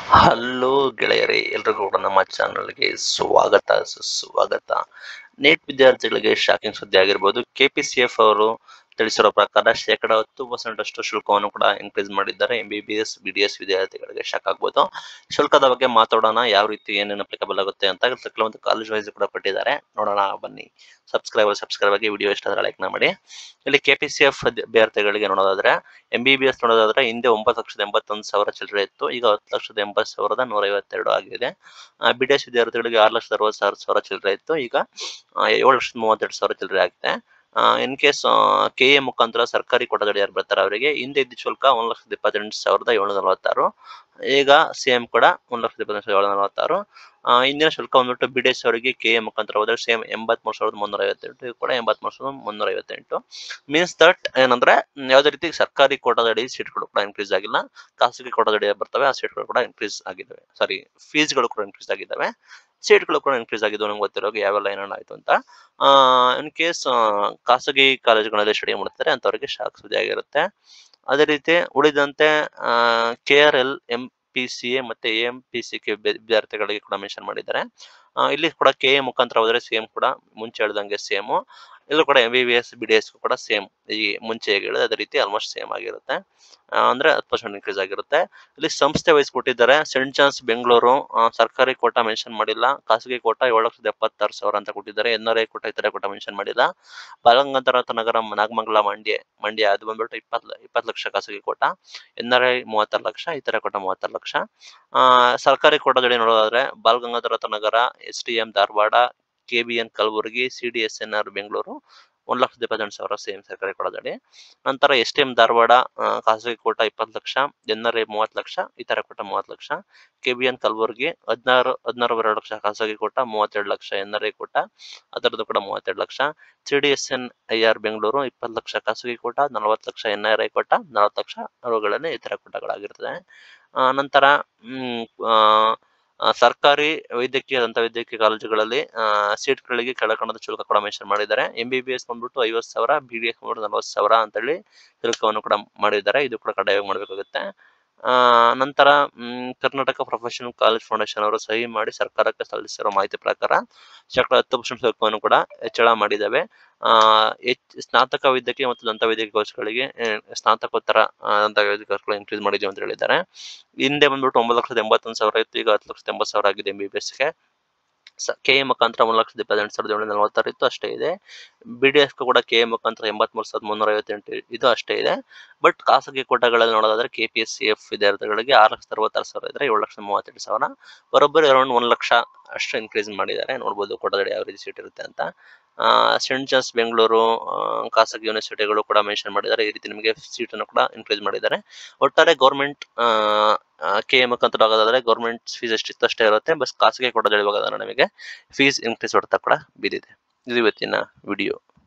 hello ಗೆಳೆಯರೇ ಎಲ್ರಿಗೂ ಕೂಡ ನಮ್ಮ ಚಾನಲ್ಗೆ ಸ್ವಾಗತ ಸುಸ್ವಾಗತ ನೀಟ್ ವಿದ್ಯಾರ್ಥಿಗಳಿಗೆ ಶಾಕಿಂಗ್ ಸುದ್ದಿ ಆಗಿರ್ಬೋದು ಕೆಪಿಸಿಎಫ್ ಅವರು ತಿಳಿಸಿರೋ ಪ್ರಕಾರ ಶೇಕಡ ಹತ್ತು ಪರ್ಸೆಂಟ್ ಅಷ್ಟು ಶುಲ್ಕವನ್ನು ಕೂಡ ಇನ್ಕ್ರೀಸ್ ಮಾಡಿದ್ದಾರೆ M B B S B D S ವಿದ್ಯಾರ್ಥಿಗಳಿಗೆ ಶಾಕ್ ಆಗ್ಬೋದು ಶುಲ್ಕದ ಬಗ್ಗೆ ಮಾತಾಡೋಣ ಯಾವ ರೀತಿ ಏನೇನು ಅಪ್ಲಿಕಬಲ್ ಆಗುತ್ತೆ ಅಂತ ಕೆಲವೊಂದು ಕಾಲೇಜ್ ವೈಸ್ ಕೂಡ ಕೊಟ್ಟಿದ್ದಾರೆ ನೋಡೋಣ ಬನ್ನಿ ಸಬ್ಸ್ಕ್ರೈಬರ್ ಸಬ್ಸ್ಕ್ರೈಬ್ ಆಗಿ ವಿಡಿಯೋ ಇಷ್ಟ ಆದರೆ ಲೈಕ್ ಮಾಡಿ ಇಲ್ಲಿ ಕೆಪಿಸಿಎಫ್ ಅಭ್ಯರ್ಥಿಗಳಿಗೆ ನೋಡೋದಾದ್ರೆ ಎಂ ಬಿ ಬಿ ಎಸ್ ನೋಡೋದಾದ್ರೆ ಹಿಂದೆ ಒಂಬತ್ತು ಲಕ್ಷದ ಎಂಬತ್ತೊಂದು ಸಾವಿರ ಚಿಲ್ಲರೆ ಇತ್ತು ಈಗ ಹತ್ತು ಲಕ್ಷದ ಎಂಬತ್ತು ಸಾವಿರದ ನೂರ ಐವತ್ತೆರಡು ಆಗಿದೆ ಬಿ ಡಿ ಎಸ್ ವಿದ್ಯಾರ್ಥಿಗಳಿಗೆ ಆರು ಲಕ್ಷದ ಅರವತ್ತು ಸಾವಿರ ಸಾವಿರ ಚಿಲ್ಲರೆ ಇತ್ತು ಈಗ ಆ, ಏಳು ಲಕ್ಷದ ಮೂವತ್ತೆರಡು ಸಾವಿರ ಚಿಲ್ಲರೆ ಆಗಿದೆ ಇನ್ ಕೇಸ್ ಕೆ ಎ ಮುಖಾಂತರ ಸರ್ಕಾರಿ ಕೋಟಾದಡಿ ಯಾರು ಬರ್ತಾರೆ ಅವರಿಗೆ ಹಿಂದೆ ಇದ್ದ ಶುಲ್ಕ ಒಂದು ಲಕ್ಷದ ಇಪ್ಪತ್ತೆಂಟು ಸಾವಿರದ ಏಳ್ನೂರ ನಲವತ್ತಾರು ಈಗ ಸೇಮ್ ಕೂಡ ಒಂದು ಲಕ್ಷದ ಇಪ್ಪತ್ತೆಂಟು ಸಾವಿರದ ಏಳ್ನೂರ ನಲವತ್ತಾರು ಆ, ಇಂದಿನ ಶುಲ್ಕ ಬಂದ್ಬಿಟ್ಟು ಬಿ ಡಿ ಎಸ್ ಅವರಿಗೆ ಕೆ ಎ ಮುಖಾಂತರ ಹೋದ್ರೆ ಸೇಮ್ ಎಂಬತ್ಮೂರು ಸಾವಿರದ ಮುನ್ನೂರ ಐವತ್ತೆಂಟು ಇದು ಕೂಡ ಎಂಬತ್ಮೂರು ಸಾವಿರದ ಮುನ್ನೂರ ಐವತ್ತೆಂಟು ಮೀನ್ಸ್ ದಟ್ ಏನಂದ್ರೆ ಮ್, ಯಾವುದೇ ರೀತಿ ಸರ್ಕಾರಿ ಕೋಟಾದಡಿ ಸೀಟ್ಗಳು ಕೂಡ ಇನ್ಕ್ರೀಸ್ ಆಗಿಲ್ಲ ಖಾಸಗಿ ಕೋಟಾದಡಿ ಬರ್ತವೆ ಆ ಸೀಟ್ಗಳು ಕೂಡ ಇನ್ಕ್ರೀಸ್ ಆಗಿದ್ದಾವೆ ಸಾರಿ ಫೀಸ್ಗಳು ಕೂಡ ಇನ್ಕ್ರೀಸ್ ಆಗಿದ್ದಾವೆ ಸೀಟ್ಗಳು ಕೂಡ ಇನ್ಕ್ರೀಸ್ ಆಗಿದ್ದು ನಮ್ಗೆ ಗೊತ್ತಿರೋ ಯಾವೆಲ್ಲ ಏನೇನು ಆಯ್ತು ಅಂತ ಇನ್ ಕೇಸ್ ಖಾಸಗಿ ಕಾಲೇಜುಗಳಲ್ಲಿ ಸ್ಟಡಿ ಮಾಡ್ತಾರೆ ಅಂತವರಿಗೆ ಶಾಕ್ ಸುದ್ದಿ ಆಗಿರುತ್ತೆ ಅದೇ ರೀತಿ ಉಳಿದಂತೆ K R L M P C A ಮತ್ತೆ ಎಂ ಪಿ ಸಿ ಕೆ ವಿದ್ಯಾರ್ಥಿಗಳಿಗೆ ಕೂಡ ಮೆನ್ಷನ್ ಮಾಡಿದ್ದಾರೆ ಆ, ಇಲ್ಲಿ ಕೂಡ ಕೆ ಎ ಮುಖಾಂತರ ಹೋದ್ರೆ ಸೇಮ್ ಕೂಡ ಮುಂಚೆ ಹೇಳ್ದಂಗೆ ಸೇಮು ಇಲ್ಲೂ ಕೂಡ M B B S B D S ಕೂಡ ಸೇಮ್ ಈ ಮುಂಚೆ ಹೇಗೆ ಹೇಳಿದೆ ಅದೇ ರೀತಿ ಆಲ್ಮೋಸ್ಟ್ ಸೇಮ್ ಆಗಿರುತ್ತೆ ಆ, ಅಂದ್ರೆ ಹತ್ತು ಪರ್ಸೆಂಟ್ ಇನ್ಕ್ರೀಸ್ ಆಗಿರುತ್ತೆ ಇಲ್ಲಿ ಸಂಸ್ಥೆ ವೈಸ್ ಕೊಟ್ಟಿದ್ದಾರೆ ಸೆಂಟ್ ಜಾನ್ಸ್ ಬೆಂಗಳೂರು ಆ, ಸರ್ಕಾರಿ ಕೋಟಾ ಮೆನ್ಷನ್ ಮಾಡಿಲ್ಲ ಖಾಸಗಿ ಕೋಟಾ ಏಳು ಲಕ್ಷದ ಎಪ್ಪತ್ತಾರು ಸಾವಿರ ಅಂತ ಕೊಟ್ಟಿದ್ದಾರೆ ಎನ್ ಆರ್ ಐ ಕೋಟಾ ಇತರೆ ಕೋಟಾ ಮೆನ್ಷನ್ ಮಾಡಿಲ್ಲ ಬಾಲಗಂಗಾಧರ ನಗರ ನಾಗಮಂಗಲ ಮಂಡ್ಯ ಮಂಡ್ಯ ಅದು ಬಂದ್ಬಿಟ್ಟು ಇಪ್ಪತ್ತು ಇಪ್ಪತ್ತು ಲಕ್ಷ ಖಾಸಗಿ ಕೋಟಾ ಎನ್ ಆರ್ ಐ ಮೂವತ್ತಾರು ಲಕ್ಷ ಇತರೆ ಕೋಟಾ ಮೂವತ್ತಾರು ಲಕ್ಷ ಆ, ಸರ್ಕಾರಿ ಕೋಟಾದಡಿ ನೋಡೋದಾದ್ರೆ Balagangadhara Nagara S T M Dharwad K B N Kalaburagi C D S N R Bengaluru ಒಂದು ಲಕ್ಷದ ಇಪ್ಪತ್ತೆಂಟು ಸಾವಿರ ಸೇಮ್ ಸರ್ಕಾರಿ ಕೋಟಾದಡಿ ನಂತರ ಎಸ್ ಟಿ ಎಂ ಧಾರವಾಡ ಆ, ಖಾಸಗಿ ಕೋಟಾ ಇಪ್ಪತ್ತು ಲಕ್ಷ ಎನ್ ಆರ್ ಐ ಮೂವತ್ತು ಲಕ್ಷ ಇತರ ಕೋಟಾ ಮೂವತ್ತು lakh K B N Kalaburagi ಹದಿನಾರು ಹದಿನಾರೂವರೆ ಲಕ್ಷ ಖಾಸಗಿ ಕೋಟಾ ಮೂವತ್ತೆರಡು lakh N R I quota ಅದರದ್ದು ಕೂಡ ಮೂವತ್ತೆರಡು lakh C D S N I R Bengaluru ಇಪ್ಪತ್ತು ಲಕ್ಷ ಖಾಸಗಿ ಕೋಟಾ ನಲವತ್ತು lakh N R I quota ನಲವತ್ತು ಲಕ್ಷ ಅವುಗಳಲ್ಲಿ ಇತರ ಕೋಟಾಗಳಾಗಿರ್ತದೆ ಆ, ನಂತರ ಮ್, ಆ, ಆ, ಸರ್ಕಾರಿ ವೈದ್ಯಕೀಯ ದಂತ ವೈದ್ಯಕೀಯ ಕಾಲೇಜುಗಳಲ್ಲಿ ಸೀಟ್ಗಳಿಗೆ ಕೆಳಕಣದ ಶುಲ್ಕ ಕೂಡ ಮೆನ್ಷನ್ ಮಾಡಿದ್ದಾರೆ ಎಂ ಬಿ ಬಿ ಎಸ್ ಬಂದ್ಬಿಟ್ಟು ಐವತ್ತು ಸಾವಿರ ಬಿ ಡಿ ಎಸ್ ಬಂದ್ಬಿಟ್ಟು ನಲವತ್ತು ಸಾವಿರ ಅಂತೇಳಿ ಶುಲ್ಕವನ್ನು ಕೂಡ ಮಾಡಿದ್ದಾರೆ ಇದು ಕೂಡ ಕಡ್ಡಾಯವಾಗಿ ಮಾಡಬೇಕಾಗುತ್ತೆ ಆ, ನಂತರ ಮ್, ಕರ್ನಾಟಕ ಪ್ರೊಫೆಷನಲ್ ಕಾಲೇಜ್ ಫೌಂಡೇಶನ್ ಅವರು ಸಹಿ ಮಾಡಿ ಸರ್ಕಾರಕ್ಕೆ ಸಲ್ಲಿಸಿರೋ ಮಾಹಿತಿ ಪ್ರಕಾರ ಶೇಕಡ ಹತ್ತು ಪರ್ಸೆಂಟ್ ಶುಲ್ಕವನ್ನು ಕೂಡ ಹೆಚ್ಚಳ ಮಾಡಿದ್ದಾವೆ ಆ, ಹೆಚ್ ಸ್ನಾತಕ ವೈದ್ಯಕೀಯ ಮತ್ತು ದಂತ ವೈದ್ಯಕೀಯ ಕೋರ್ಸ್ಗಳಿಗೆ ಆ, ಸ್ನಾತಕೋತ್ತರ ಆ, ದಂತ ವೈದ್ಯಕೀಯ ಕೋರ್ಸ್ಗಳು ಇನ್ಕ್ರೀಸ್ ಮಾಡಿದ್ದೀವಿ ಅಂತ ಹೇಳಿದ್ದಾರೆ ಹಿಂದೆ ಬಂದ್ಬಿಟ್ಟು ಒಂಬತ್ತು ಲಕ್ಷದ ಎಂಬತ್ತೊಂದು ಸಾವಿರ ಇತ್ತು ಈಗ ಹತ್ತು ಲಕ್ಷದ ಎಂಬತ್ತು ಸಾವಿರ ಆಗಿದೆ ಎಂ ಬಿ ಬಿ ಎಸ್ಗೆ ಕೆ ಎ ಮುಖಾಂತರ ಒಂದು ಲಕ್ಷದ ಇಪ್ಪತ್ತೆಂಟು ಸಾವಿರದ ಏಳ್ನೂರ ನಲವತ್ತಾರು ಇತ್ತು ಅಷ್ಟೇ ಇದೆ ಬಿ ಡಿ ಎಸ್ ಕೂಡ ಕೆ ಎ ಮುಖಾಂತರ ಎಂಬತ್ಮೂರು ಸಾವಿರದ ಮುನ್ನೂರ ಐವತ್ತೆಂಟು ಇದು ಅಷ್ಟೇ ಇದೆ ಬಟ್ ಖಾಸಗಿ ಕೋಟಾಗಳಲ್ಲಿ ನೋಡೋದಾದ್ರೆ K P S C F ವಿದ್ಯಾರ್ಥಿಗಳಿಗೆ ಆರು ಲಕ್ಷದ ಅರವತ್ತಾರು ಸಾವಿರ ಇದ್ರೆ ಏಳು ಲಕ್ಷದ ಮೂವತ್ತೆರಡು ಸಾವಿರ ಬರೋಬ್ಬರಿ ಅರೌಂಡ್ ಒಂದು ಲಕ್ಷ ಅಷ್ಟು ಇನ್ಕ್ರೀಸ್ ಮಾಡಿದ್ದಾರೆ ನೋಡ್ಬೋದು ಕೋಟಾದಡಿ ಯಾವ ರೀತಿ ಸೀಟ್ ಇರುತ್ತೆ ಅಂತ ಸೆಂಟ್ ಜಾನ್ಸ್ ಬೆಂಗಳೂರು ಆ, ಖಾಸಗಿ ಯೂನಿವರ್ಸಿಟಿಗಳು ಕೂಡ ಮೆನ್ಷನ್ ಮಾಡಿದ್ದಾರೆ ಈ ರೀತಿ ನಿಮಗೆ ಸೀಟನ್ನು ಕೂಡ ಇನ್ಕ್ರೀಸ್ ಮಾಡಿದ್ದಾರೆ ಒಟ್ಟಾರೆ ಗೌರ್ಮೆಂಟ್ ಕೆ ಎ ಮುಖಾಂತರ ಆಗೋದಾದ್ರೆ ಗೌರ್ಮೆಂಟ್ ಫೀಸ್ ಎಷ್ಟಿತ್ತು ಅಷ್ಟೇ ಇರುತ್ತೆ ಬಸ್ ಖಾಸಗಿ ಕೋಟಾದಡಿ ಹೋಗೋದಾದ್ರೆ ನಮಗೆ ಫೀಸ್ ಇನ್ಕ್ರೀಸ್ ಹೊಡ್ತಾ ಕೂಡ ಬಿದ್ದಿದೆ ಇದು ಇವತ್ತಿನ ವಿಡಿಯೋ